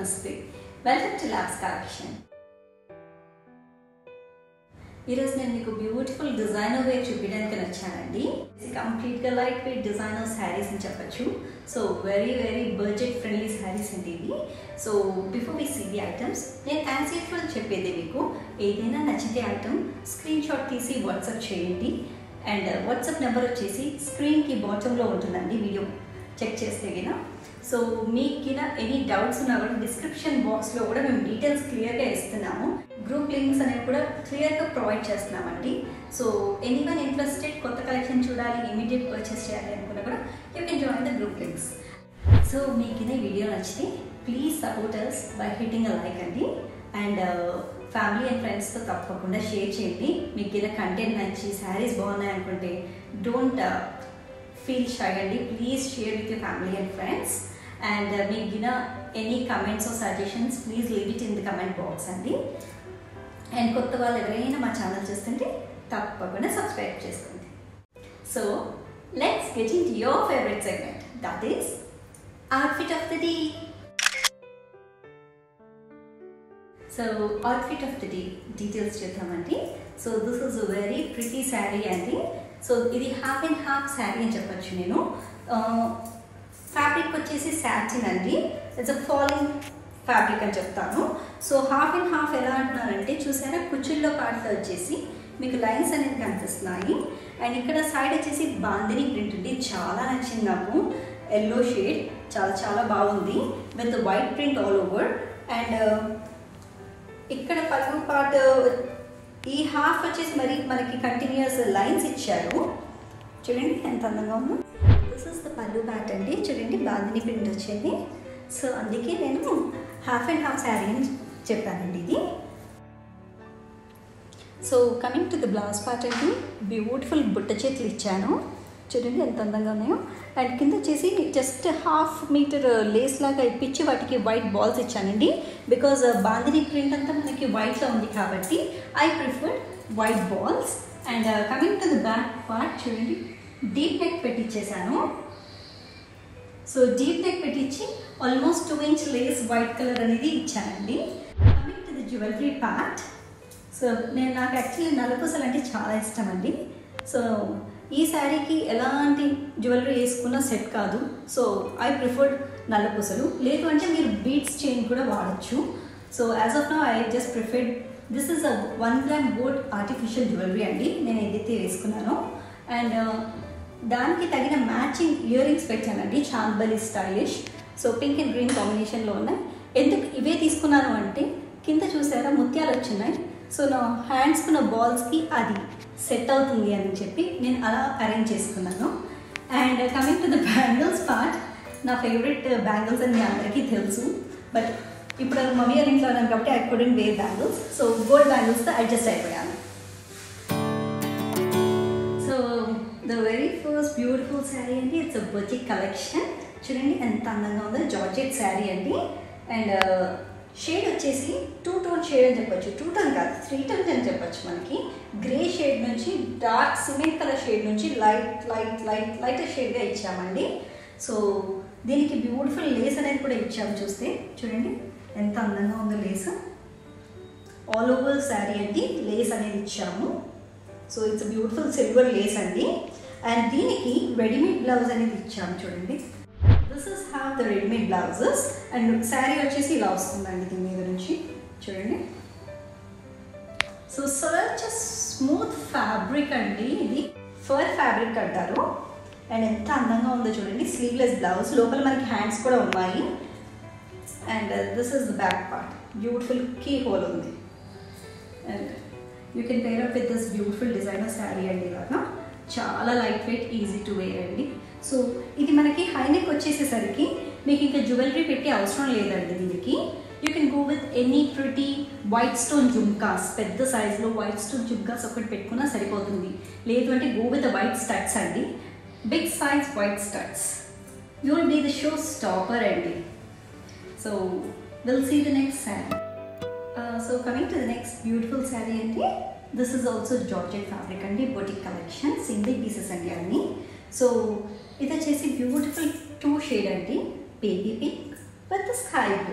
నమస్తే welcome to labs collection ఈరోజు నేను మీకు బ్యూటిఫుల్ డిజైనర్ వేర్ చూపించడానికి వచ్చానండి కంప్లీట్గా లైట్ వెయిట్ డిజైనర్ శారీస్ అని చెప్పచ్చు so very very budget friendly saris అండి ఇవి so before we see the items నేను యాజ్ యూజువల్ చెప్పేది మీకు ఏదైనా నచ్చితే ఐటమ్ స్క్రీన్ షాట్ తీసి వాట్సాప్ చేయండి అండ్ వాట్సాప్ నెంబర్ వచ్చేసి స్క్రీన్కి బాటంలో ఉంటుందండి వీడియో చెక్ చేస్తే గిన సో మీకు గిన ఎనీ డౌట్స్ ఉన్నా కూడా డిస్క్రిప్షన్ బాక్స్లో కూడా మేము డీటెయిల్స్ క్లియర్గా ఇస్తున్నాము గ్రూప్ లింక్స్ అనేవి కూడా క్లియర్గా ప్రొవైడ్ చేస్తున్నామండి సో ఎనీ వన్ ఇంట్రెస్టెడ్ కొత్త కలెక్షన్ చూడాలి ఇమీడియట్ పర్చేస్ చేయాలి అనుకున్నా కూడా you can join the group links so మీకు ఈ వీడియో నచ్చితే please support us by hitting a like అండి అండ్ ఫ్యామిలీ అండ్ ఫ్రెండ్స్తో తప్పకుండా షేర్ చేయండి మీకు ఇలా కంటెంట్ నచ్చి శారీస్ బాగున్నాయి అనుకుంటే డోంట్ ఫీల్ షై అండి please share with you family and friends and మీకు గిన any comments suggestions please leave it in the comment box అండి అండ్ కొత్త వాళ్ళు ఎవరైనా మా ఛానల్ చూస్తుంటే తప్పకుండా సబ్స్క్రైబ్ చేసుకోండి so let's get in your favourite segment that is outfit of the day so outfit of the day details చూద్దామండి so this is very pretty sari అండి సో ఇది హాఫ్ అండ్ హాఫ్ శారీ అని చెప్పొచ్చు నేను ఫ్యాబ్రిక్ వచ్చేసి శాటిన్ అండి it's a falling fabric అని చెప్తాను సో హాఫ్ అండ్ హాఫ్ ఎలా అంటున్నారంటే చూసారా కుచ్చుల్లో పార్ట్స్ వచ్చేసి మీకు లైన్స్ అనేది కనిపిస్తున్నాయి అండ్ ఇక్కడ సైడ్ వచ్చేసి బాందిని ప్రింట్ ఉంది చాలా నచ్చింది నాకు ఎల్లో షేడ్ చాలా చాలా బాగుంది with white print all over and ఇక్కడ పలుగు పార్ట్ ఈ హాఫ్ వచ్చేసి మరి మనకి కంటిన్యూస్ లైన్స్ ఇచ్చారు చూడండి ఎంత అందంగా ఉందో దిస్ ఇస్ ద పల్లు బ్యాట్ అండి చూడండి బాందిని ప్రింట్ వచ్చింది సో అందుకే నేను హాఫ్ అండ్ హాఫ్ శారీ అని చెప్పానండి ఇది so coming to the blouse part అండి బ్యూటిఫుల్ బుట్ట చేతులు ఇచ్చాను చూడండి ఎంత అందంగా ఉన్నాయో అండ్ కింద వచ్చేసి జస్ట్ హాఫ్ మీటర్ లేస్ లాగా ఇప్పించి వాటికి వైట్ బాల్స్ ఇచ్చానండి బికాజ్ బాందిని ప్రింట్ అంతా మనకి వైట్లో ఉంది కాబట్టి I prefer white balls and coming to the back part చూడండి డీప్ నెక్ పెట్టించేసాను సో డీప్ నెక్ పెట్టించి almost two inch lace white colour అనేది ఇచ్చానండి coming to the jewellery part so నేను నాకు యాక్చువల్లీ నలుపూసలు అంటే చాలా ఇష్టం అండి సో ఈ శారీకి ఎలాంటి జ్యువెలరీ వేసుకున్న సెట్ కాదు సో ఐ ప్రిఫర్డ్ నల్లపూసలు లేదు అంటే మీరు బీట్స్ చైన్ కూడా వాడచ్చు so as of now I just preferred this is a one gram gold artificial jewellery అండి నేను ఏదైతే వేసుకున్నానో అండ్ దానికి తగిన మ్యాచింగ్ ఇయర్ రింగ్స్ పెట్టానండి chandbali stylish so pink and green కాంబినేషన్లో ఉన్నాయి ఎందుకు ఇవే తీసుకున్నాను అంటే కింద చూసారా ముత్యాలు వచ్చినాయి సో నా హ్యాండ్స్కున్న బాల్స్కి అది సెట్ అవుతుంది అని చెప్పి నేను అలా అరేంజ్ చేసుకున్నాను and coming to the bangles part నా ఫేవరెట్ బ్యాంగిల్స్ అని మీ అందరికీ తెలుసు బట్ ఇప్పుడు మమ్మీ గారి ఇంట్లో ఉన్నాను కాబట్టి I couldn't wear bangles so gold బ్యాంగిల్స్తో అడ్జస్ట్ అయిపోయాను so the very first beautiful sari అండి ఇట్స్ బొటిక్ కలెక్షన్ చూడండి ఎంత అందంగా ఉందో జార్జెట్ శారీ అండి అండ్ షేడ్ వచ్చేసి టూ టోన్ షేడ్ అని చెప్పొచ్చు టూ టోన్ కాదు త్రీ టోన్స్ అని చెప్పొచ్చు మనకి గ్రే షేడ్ నుంచి డార్క్ సిమెంట్ కలర్ షేడ్ నుంచి లైట్ లైట్ లైట్ లైట్ షేడ్గా ఇచ్చామండి సో దీనికి బ్యూటిఫుల్ లేస్ అనేది కూడా ఇచ్చాము చూస్తే చూడండి ఎంత అందంగా ఉందో లేస్ ఆల్ ఓవర్ శారీ అండి లేస్ అనేది ఇచ్చాము so it's beautiful silver lace అండి అండ్ దీనికి రెడీమేడ్ బ్లౌజ్ అనేది ఇచ్చాము చూడండి this is have the readymade blouses and sari వచ్చేసి ఇలా వస్తుందండి దీని మీద నుంచి చూడండి సో సచ్ స్మూత్ ఫ్యాబ్రిక్ అండి ఇది ఫర్ ఫ్యాబ్రిక్ అంటారు అండ్ ఎంత అందంగా ఉందో చూడండి స్లీవ్లెస్ బ్లౌజ్ లోపల మనకి హ్యాండ్స్ కూడా ఉన్నాయి and this is the back part beautiful key hole ఉంది and you can pair up with this beautiful designer sari అండి ఇలాగా చాలా light weight easy to wear అండి సో ఇది మనకి హైనెక్ వచ్చేసేసరికి మీకు ఇంకా జ్యువెలరీ పెట్టే అవసరం లేదండి దీనికి you can go with any pretty white stone jhumkas పెద్ద సైజులో వైట్ స్టోన్ జుమ్కాస్ ఒకటి పెట్టుకున్నా సరిపోతుంది లేదు అంటే గో విత్ వైట్ స్టడ్స్ అండి big size white studs you will be the show stopper అండి so will see the next sari so coming to the next beautiful sari అంటే this is also georgette fabric అండి boutique collection single pieces అండి అన్నీ so ఇది వచ్చేసి beautiful two shade అండి baby pink with sky blue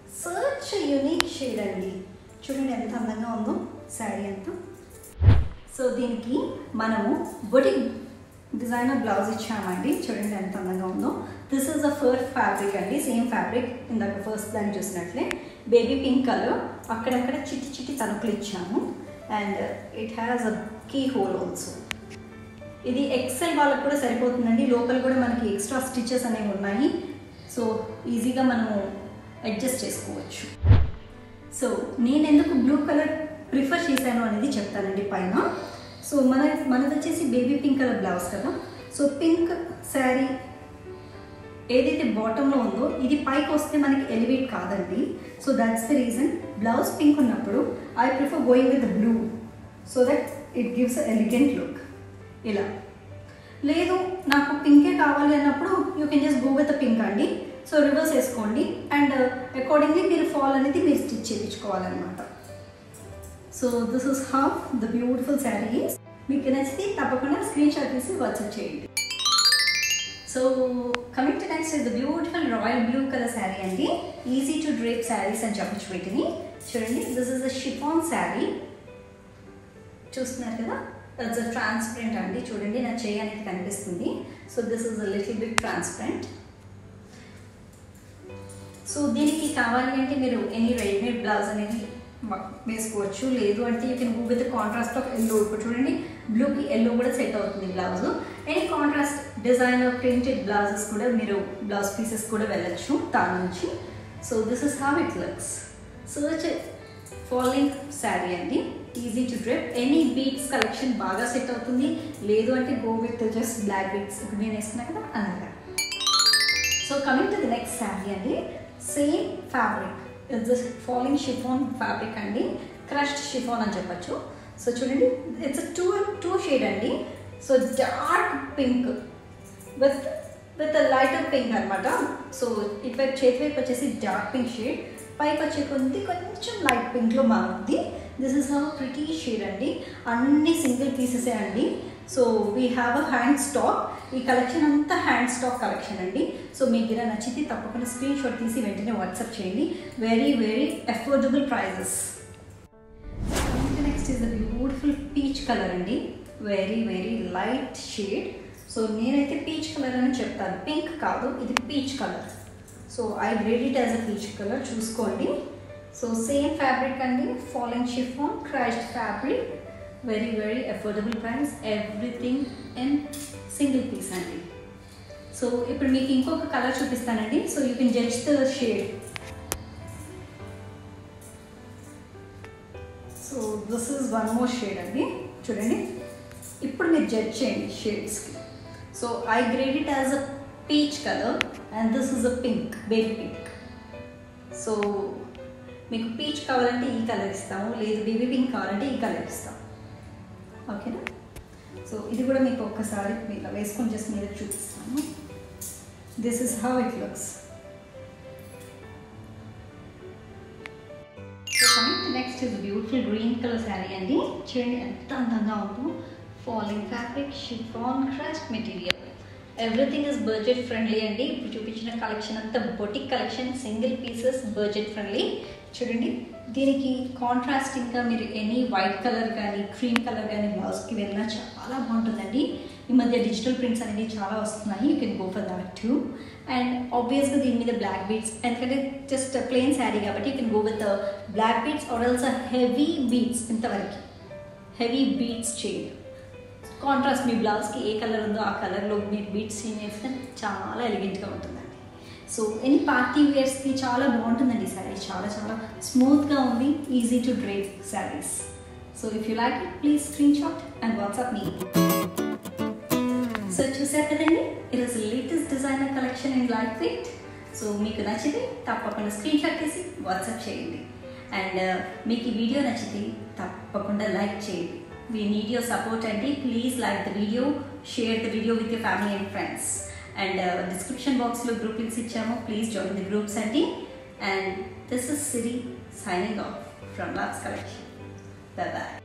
such unique shade అండి చూడండి ఎంత అందంగా ఉందో శారీ అంతా సో దీనికి మనము బొటిక్ డిజైనర్ బ్లౌజ్ ఇచ్చామండి చూడండి ఎంత అందంగా ఉందో this is the first fabric అండి సేమ్ ఫ్యాబ్రిక్ ఇందాక ఫస్ట్ దాన్ని చూసినట్లే బేబీ పింక్ కలర్ అక్కడక్కడ చిట్టి చిట్టి తణుకులు ఇచ్చాము and it has a key hole also ఇది ఎక్సెల్ వాళ్ళకు కూడా సరిపోతుందండి లోపల కూడా మనకి ఎక్స్ట్రా స్టిచెస్ అనేవి ఉన్నాయి సో ఈజీగా మనము అడ్జస్ట్ చేసుకోవచ్చు సో నేను ఎందుకు బ్లూ కలర్ ప్రిఫర్ చేశాను అనేది చెప్తానండి పైన సో మన మనది వచ్చేసి బేబీ పింక్ కలర్ బ్లౌజ్ కదా సో పింక్ శారీ ఏదైతే బాటంలో ఉందో ఇది పైకి వస్తే మనకి ఎలివేట్ కాదండి so that's the reason blouse pink ఉన్నప్పుడు I prefer going with blue so that it gives elegant look ఇలా లేదు నాకు పింకే కావాలి అన్నప్పుడు you can just go with pink అండి సో రివర్స్ వేసుకోండి అండ్ అకార్డింగ్లీ మీరు ఫాల్ అనేది మీరు స్టిచ్ చేయించుకోవాలన్నమాట so this is how the beautiful sari మీకు నచ్చితే తప్పకుండా స్క్రీన్ షాట్ తీసి వాట్సాప్ చేయండి so coming to next is the beautiful royal blue colour sari అండి ఈజీ టు డ్రేప్ శారీస్ అని చెప్పచ్చు వీటిని చూడండి this is the chiffon sari చూస్తున్నారు కదా ఇట్స్ ట్రాన్స్పరెంట్ అండి చూడండి నా చేయి అనేది కనిపిస్తుంది so this is a little bit transparent so దీనికి కావాలి అంటే మీరు ఎనీ రెడీమేడ్ బ్లౌజ్ అనేది మ- వేసుకోవచ్చు లేదు అంటే you can go with contrast of yellow ఇప్పుడు చూడండి బ్లూకి ఎల్లో కూడా సెట్ అవుతుంది blouse any contrast designer printed blouses కూడా మీరు బ్లౌజ్ పీసెస్ కూడా వెళ్ళచ్చు దాని నుంచి so this is how it looks so following sari అండి easy to drape any beads collection బాగా సెట్ అవుతుంది లేదు అంటే go with just black beads ఇప్పుడు నేను వేస్తున్నా కదా అలాగా so coming to the next sari అండి same fabric it's falling chiffon fabric అండి క్రష్డ్ షిఫాన్ అని చెప్పచ్చు సో చూడండి ఇట్స్ టూ టూ షేడ్ అండి so dark pink with with lighter pink అనమాట సో ఇటువైపు చేతి వైపు వచ్చేసి డార్క్ పింక్ షేడ్ పైకి వచ్చే కొద్ది కొంచెం లైట్ పింక్లో మారుతుంది this is how pretty shade అండి అన్ని సింగిల్ పీసెసే అండి so we have a hand stock ఈ కలెక్షన్ అంతా హ్యాండ్ స్టాక్ కలెక్షన్ అండి సో మీకు ఇలా నచ్చితే తప్పకుండా స్క్రీన్ షాట్ తీసి వెంటనే వాట్సాప్ చేయండి very very affordable prices next is the beautiful peach colour అండి very very light shade so నేనైతే పీచ్ కలర్ అని చెప్తాను పింక్ కాదు ఇది peach colour so I grade it as a peach colour చూసుకోండి సో సేమ్ ఫ్యాబ్రిక్ అండి following chiffon crushed fabric very very affordable price everything in single piece అండి so ఇప్పుడు మీకు ఇంకొక కలర్ చూపిస్తానండి so you can judge the shade so this is one more shade అండి చూడండి ఇప్పుడు మీరు జడ్జ్ చేయండి షేడ్స్కి so I grade it as a peach colour and this is a pink baby pink so మీకు పీచ్ కావాలంటే ఈ కలర్ ఇస్తాము లేదు బేబీ పింక్ కావాలంటే ఈ కలర్ ఇస్తాం ఓకేనా సో ఇది కూడా మీకు ఒక్కసారి ఇలా వేసుకొని జస్ట్ మీద చూపిస్తాను this is how it looks so coming to next is beautiful green colour sari అండి చూడండి ఎంత అందంగా ఉందో falling fabric chiffon crushed material everything is budget friendly అండి ఇప్పుడు చూపించిన కలెక్షన్ అంతా boutique collection single pieces budget friendly చూడండి దీనికి కాంట్రాస్ట్ ఇంకా మీరు ఎనీ వైట్ కలర్ కానీ క్రీమ్ కలర్ కానీ బ్లౌజ్కి వెళ్ళినా చాలా బాగుంటుందండి ఈ మధ్య డిజిటల్ ప్రింట్స్ అనేవి చాలా వస్తున్నాయి you can go for that two and ఆబ్వియస్గా దీని మీద బ్లాక్ బీట్స్ ఎందుకంటే జస్ట్ ప్లెయిన్ శారీ కాబట్టి you can go with black beads or else heavy beads ఇంతవరకు హెవీ బీట్స్ చేయండి కాంట్రాస్ట్ మీ బ్లౌజ్కి ఏ కలర్ ఉందో ఆ కలర్లో మీరు బీట్స్ చేంజ్ చేస్తే చాలా ఎలిగెంట్గా ఉంటుందండి సో ఎనీ పార్టీ వేర్స్కి చాలా బాగుంటుందండి ఈ శారీ చాలా చాలా స్మూత్గా ఉంది easy to drape saris so if you like it please screenshot and WhatsApp మీ సో చూసారు కదండి ఈరోజు latest designer collection in light weight so మీకు నచ్చితే తప్పకుండా స్క్రీన్ షాట్ తీసి వాట్సాప్ చేయండి అండ్ మీకు ఈ వీడియో నచ్చితే తప్పకుండా లైక్ చేయండి వీ నీడ్ యువర్ సపోర్ట్ అండి please like the video share the video with your family and friends and description బాక్స్లో గ్రూప్ లింక్స్ ఇచ్చాము ప్లీజ్ జాయిన్ ది గ్రూప్స్ అండి and this is Siri signing off from లాక్స్ collection bye